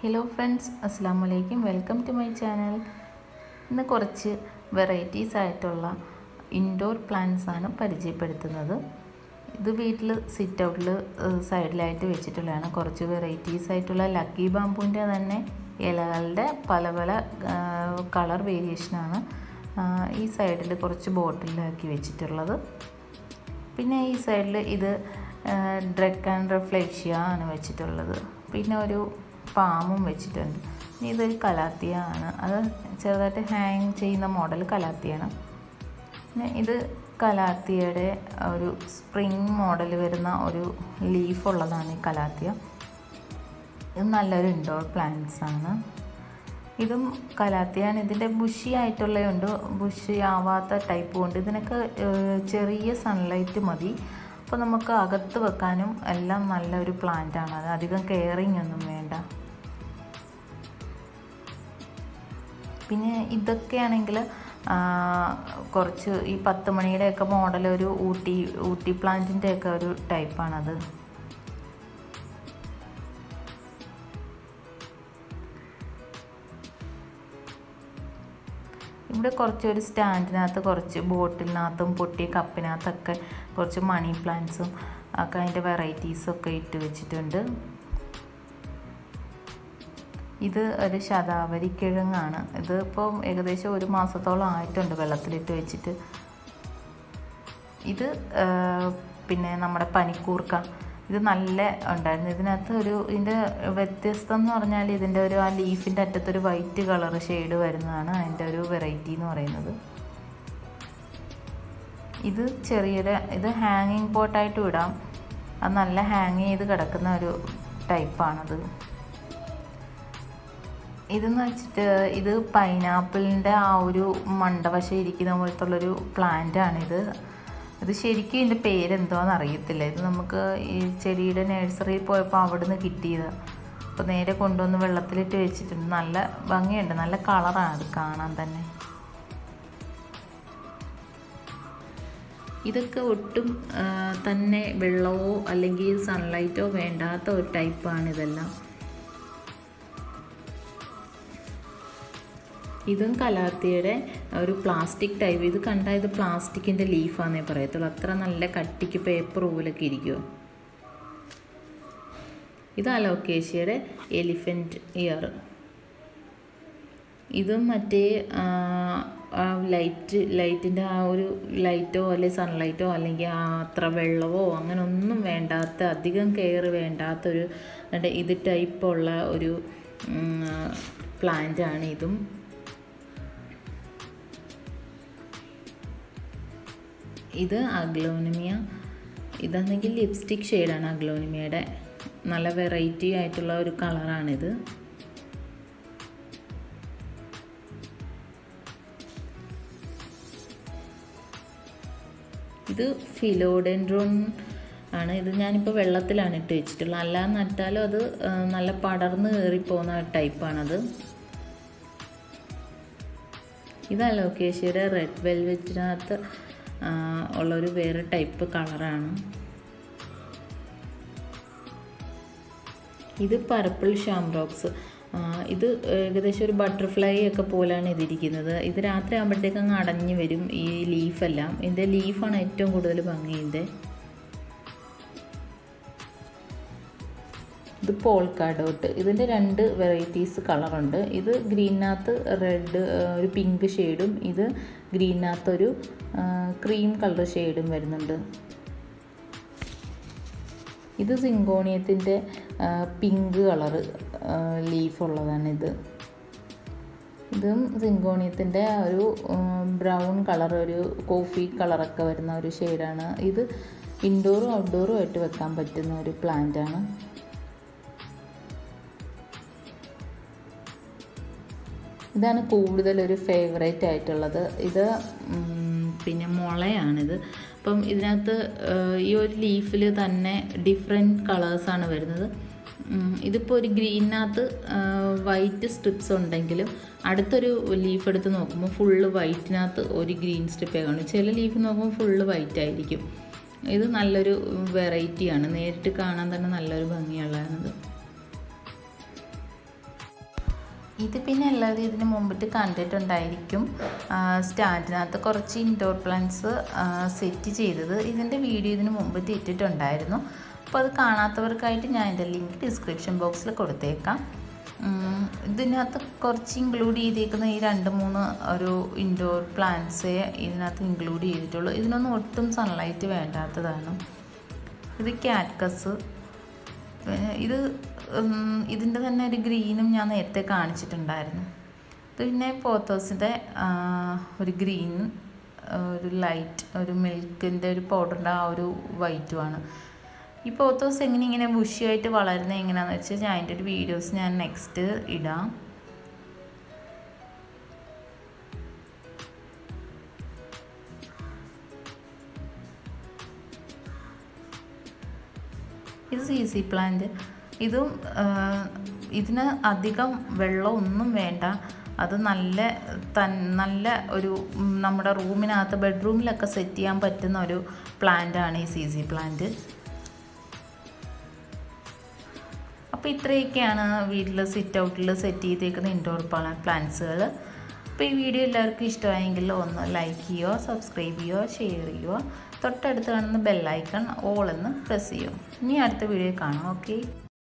hello friends അസ്സാം വലൈക്കും welcome to my channel ഇന്ന് കുറച്ച് വെറൈറ്റീസ് ആയിട്ടുള്ള ഇൻഡോർ പ്ലാന്റ്സ് ആണ് പരിചയപ്പെടുത്തുന്നത് ഇത് വീട്ടിൽ സിറ്റ് ഔട്ടിൽ സൈഡിലായിട്ട് വെച്ചിട്ടുള്ളതാണ് കുറച്ച് വെറൈറ്റീസ് ആയിട്ടുള്ള ലക്കി ബാമ്പുവിൻ്റെ തന്നെ ഇലകളുടെ പല പല കളർ വേരിയേഷനാണ് ഈ സൈഡിൽ കുറച്ച് ബോട്ടിലാക്കി വെച്ചിട്ടുള്ളത് പിന്നെ ഈ സൈഡിൽ ഇത് ഡ്രക്ക് ആൻഡ് റിഫ്ലെക്ഷ്യ ആണ് വെച്ചിട്ടുള്ളത് പിന്നെ ഒരു പാമും വെച്ചിട്ടുണ്ട് ഇനി ഇതൊരു കലാത്തിയ ആണ് അത് ചെറുതായിട്ട് ഹാങ് ചെയ്യുന്ന മോഡൽ കലാത്തിയാണ് പിന്നെ ഇത് കലാത്തിയയുടെ ഒരു സ്പ്രിങ് മോഡൽ വരുന്ന ഒരു ലീഫ് ഉള്ളതാണ് ഈ കലാത്തിയ ഇത് നല്ലൊരു ഇൻഡോർ പ്ലാന്റ്സ് ആണ് ഇതും കലാത്തിയാണ് ഇതിൻ്റെ ബുഷി ആയിട്ടുള്ളതുണ്ട് ബുഷി ആവാത്ത ടൈപ്പും ഉണ്ട് ഇതിനൊക്കെ ചെറിയ സൺലൈറ്റ് മതി അപ്പോൾ നമുക്ക് അകത്ത് വെക്കാനും എല്ലാം നല്ലൊരു പ്ലാന്റ് ആണ് അത് അധികം കെയറിങ് ഒന്നും വേണ്ട പിന്നെ ഇതൊക്കെയാണെങ്കിൽ കുറച്ച് ഈ പത്ത് മണിയുടെയൊക്കെ മോഡൽ ഒരു ഊട്ടി ഊട്ടി പ്ലാന്റിൻ്റെ ഒക്കെ ഒരു ടൈപ്പാണത് ഇവിടെ കുറച്ച് ഒരു സ്റ്റാൻഡിനകത്ത് കുറച്ച് ബോട്ടിലിനകത്തും പൊട്ടിയ കപ്പിനകത്തൊക്കെ കുറച്ച് മണി പ്ലാന്റ്സും ഒക്കെ അതിൻ്റെ വെറൈറ്റീസും ഒക്കെ ഇട്ട് വെച്ചിട്ടുണ്ട് ഇത് ഒരു ശതാവരി കിഴങ്ങാണ് ഇത് ഇപ്പോൾ ഏകദേശം ഒരു മാസത്തോളം ആയിട്ടുണ്ട് വെള്ളത്തിലിട്ട് വെച്ചിട്ട് ഇത് പിന്നെ നമ്മുടെ പനിക്കൂർക്ക ഇത് നല്ല ഉണ്ടായിരുന്നു ഇതിനകത്ത് ഒരു ഇതിൻ്റെ വ്യത്യസ്തം എന്ന് പറഞ്ഞാൽ ഇതിൻ്റെ ഒരു ആ ലീഫിൻ്റെ അറ്റത്തൊരു വൈറ്റ് കളർ ഷെയ്ഡ് വരുന്നതാണ് അതിൻ്റെ ഒരു വെറൈറ്റി എന്ന് പറയുന്നത് ഇത് ചെറിയൊരു ഇത് ഹാങ്ങിങ് പോട്ടായിട്ട് വിടാം അത് നല്ല ഹാങ് ചെയ്ത് കിടക്കുന്ന ഒരു ടൈപ്പാണത് ഇതെന്ന് വെച്ചിട്ട് ഇത് പൈനാപ്പിളിൻ്റെ ആ ഒരു മണ്ടവശം ഇരിക്കുന്ന പോലത്തുള്ളൊരു പ്ലാന്റാണിത് ഇത് ശരിക്കും ഇതിൻ്റെ പേരെന്തോന്ന് അറിയത്തില്ല ഇത് നമുക്ക് ഈ ചെടിയുടെ നഴ്സറിയിൽ പോയപ്പോൾ അവിടെ നിന്ന് കിട്ടിയതാണ് അപ്പോൾ നേരെ കൊണ്ടുവന്ന് വെള്ളത്തിലിട്ട് വെച്ചിട്ടുണ്ട് നല്ല ഭംഗിയുണ്ട് നല്ല കളറാണ് അത് കാണാൻ തന്നെ ഇതൊക്കെ ഒട്ടും തന്നെ വെള്ളമോ അല്ലെങ്കിൽ സൺലൈറ്റോ വേണ്ടാത്ത ഒരു ടൈപ്പാണ് ഇതെല്ലാം ഇതും കലാത്തിയുടെ ഒരു പ്ലാസ്റ്റിക് ടൈപ്പ് ഇത് കണ്ടാൽ ഇത് പ്ലാസ്റ്റിക്കിൻ്റെ ലീഫാന്നേ പറയത്തുള്ളൂ അത്ര നല്ല കട്ടിക്ക് പേപ്പർ പോലൊക്കെ ഇരിക്കുമോ ഇത് അലോക്കേഷ്യയുടെ എലിഫൻറ്റ് ഇയർ ഇതും മറ്റേ ലൈറ്റ് ലൈറ്റിൻ്റെ ആ ഒരു ലൈറ്റോ അല്ലെങ്കിൽ സൺലൈറ്റോ അല്ലെങ്കിൽ അത്ര വെള്ളമോ അങ്ങനെ ഒന്നും വേണ്ടാത്ത അധികം കെയർ വേണ്ടാത്തൊരു ഇത് ടൈപ്പുള്ള ഒരു പ്ലാന്റാണ് ഇതും ഇത് അഗ്ലോനിമിയ ഇതാണെങ്കിൽ ലിപ്സ്റ്റിക് ഷെയ്ഡാണ് അഗ്ലോനിമിയയുടെ നല്ല വെറൈറ്റി ആയിട്ടുള്ള ഒരു കളറാണിത് ഇത് ഫിലോഡെൻഡ്രോൺ ആണ് ഇത് ഞാനിപ്പോൾ വെള്ളത്തിലാണ് ഇട്ട് വെച്ചിട്ടുള്ളത് അല്ലാതെ നട്ടാലും അത് നല്ല പടർന്ന് കയറിപ്പോകുന്ന ടൈപ്പാണത് ഇത് അലോക്കേഷ്യയുടെ റെഡ് വെൽവെറ്റിനകത്ത് ഉള്ളൊരു വേറെ ടൈപ്പ് കളറാണ് ഇത് പർപ്പിൾ ഷാംറോക്സ് ഇത് ഏകദേശം ഒരു ബട്ടർഫ്ലൈ ഒക്കെ പോലെയാണ് ഇതിരിക്കുന്നത് ഇത് രാത്രി ആകുമ്പോഴത്തേക്ക് അങ്ങ് അടഞ്ഞു വരും ഈ ലീഫെല്ലാം ഇതിൻ്റെ ലീഫാണ് ഏറ്റവും കൂടുതൽ ഭംഗി ഇതിൻ്റെ ഇത് പോൾക്കാഡോട്ട് ഇതിൻ്റെ രണ്ട് വെറൈറ്റീസ് കളറുണ്ട് ഇത് ഗ്രീനകത്ത് റെഡ് ഒരു പിങ്ക് ഷെയ്ഡും ഇത് ഗ്രീനകത്ത് ഒരു ക്രീം കളർ ഷെയ്ഡും വരുന്നുണ്ട് ഇത് സിങ്കോണിയത്തിൻ്റെ പിങ്ക് കളറ് ലീഫ് ഉള്ളതാണിത് ഇതും സിങ്കോണിയത്തിൻ്റെ ഒരു ബ്രൗൺ കളർ ഒരു കോഫി കളറൊക്കെ വരുന്ന ഒരു ഷെയ്ഡാണ് ഇത് ഇൻഡോറും ഔട്ട്ഡോറും ആയിട്ട് വെക്കാൻ പറ്റുന്ന ഒരു പ്ലാന്റാണ് ഇതാണ് കൂടുതൽ ഒരു ഫേവറേറ്റ് ആയിട്ടുള്ളത് ഇത് പിന്നെ മുളയാണിത് അപ്പം ഇതിനകത്ത് ഈ ഒരു ലീഫിൽ തന്നെ ഡിഫറെൻറ്റ് കളേഴ്സാണ് വരുന്നത് ഇതിപ്പോൾ ഒരു ഗ്രീനകത്ത് വൈറ്റ് സ്ട്രിപ്സ് ഉണ്ടെങ്കിലും അടുത്തൊരു ലീഫ് എടുത്ത് നോക്കുമ്പോൾ ഫുള്ള് വൈറ്റിനകത്ത് ഒരു ഗ്രീൻ സ്ട്രിപ്പേ കാണും ചില ലീഫ് നോക്കുമ്പോൾ ഫുള്ള് വൈറ്റ് ആയിരിക്കും ഇത് നല്ലൊരു വെറൈറ്റിയാണ് നേരിട്ട് കാണാൻ തന്നെ നല്ലൊരു ഭംഗിയുള്ളതാണിത് ഇത് പിന്നെ എല്ലാവരും ഇതിന് മുമ്പിട്ട് കണ്ടിട്ടുണ്ടായിരിക്കും സ്റ്റാൻഡിനകത്ത് കുറച്ച് ഇൻഡോർ പ്ലാന്റ്സ് സെറ്റ് ചെയ്തത് ഇതിൻ്റെ വീഡിയോ ഇതിന് മുമ്പിട്ട് ഇട്ടിട്ടുണ്ടായിരുന്നു അപ്പോൾ അത് കാണാത്തവർക്കായിട്ട് ഞാൻ എൻ്റെ ലിങ്ക് ഡിസ്ക്രിപ്ഷൻ ബോക്സിൽ കൊടുത്തേക്കാം ഇതിനകത്ത് കുറച്ച് ഇൻക്ലൂഡ് ചെയ്തേക്കുന്ന ഈ രണ്ട് മൂന്ന് ഒരു ഇൻഡോർ പ്ലാന്റ്സേ ഇതിനകത്ത് ഇൻക്ലൂഡ് ചെയ്തിട്ടുള്ളൂ ഇതിനൊന്നും ഒട്ടും സൺലൈറ്റ് വേണ്ടാത്തതാണ് ഇത് ക്യാറ്റ്കസ് ഇത് ഇതിൻ്റെ തന്നെ ഒരു ഗ്രീനും ഞാൻ നേരത്തെ കാണിച്ചിട്ടുണ്ടായിരുന്നു ഇത് പിന്നെ പോത്തോസിൻ്റെ ഒരു ഗ്രീൻ ഒരു ലൈറ്റ് ഒരു മിൽക്കിൻ്റെ ഒരു പൗഡറിൻ്റെ ആ ഒരു വൈറ്റുമാണ് ഈ പോത്തോസ് എങ്ങനെ ഇങ്ങനെ ബുഷിയായിട്ട് വളരുന്നത് എങ്ങനെയാണെന്ന് വെച്ചാൽ ഞാൻ അതിൻ്റെ ഒരു വീഡിയോസ് ഞാൻ നെക്സ്റ്റ് ഇടാം ഇത് സി സി പ്ലാന്റ് ഇതും ഇതിന് അധികം വെള്ളമൊന്നും വേണ്ട അത് നല്ല തൻ നല്ല ഒരു നമ്മുടെ റൂമിനകത്ത് ബെഡ്റൂമിലൊക്കെ സെറ്റ് ചെയ്യാൻ പറ്റുന്ന ഒരു പ്ലാന്റാണ് ഈ സി സി പ്ലാന്റ് അപ്പോൾ ഇത്രയൊക്കെയാണ് വീട്ടിൽ സിറ്റ് ഔട്ടിൽ സെറ്റ് ചെയ്തേക്കുന്ന ഇൻഡോർ പ്ലാന്റ്സുകൾ അപ്പോൾ ഈ വീഡിയോ എല്ലാവർക്കും ഇഷ്ടമായെങ്കിൽ ഒന്ന് ലൈക്ക് ചെയ്യുക സബ്സ്ക്രൈബ് ചെയ്യുക ഷെയർ ചെയ്യുക തൊട്ടടുത്ത് കാണുന്ന ബെല്ലൈക്കൺ ഓൾ എന്ന് പ്രസ് ചെയ്യുക ഇനി അടുത്ത വീഡിയോ കാണാം ഓക്കെ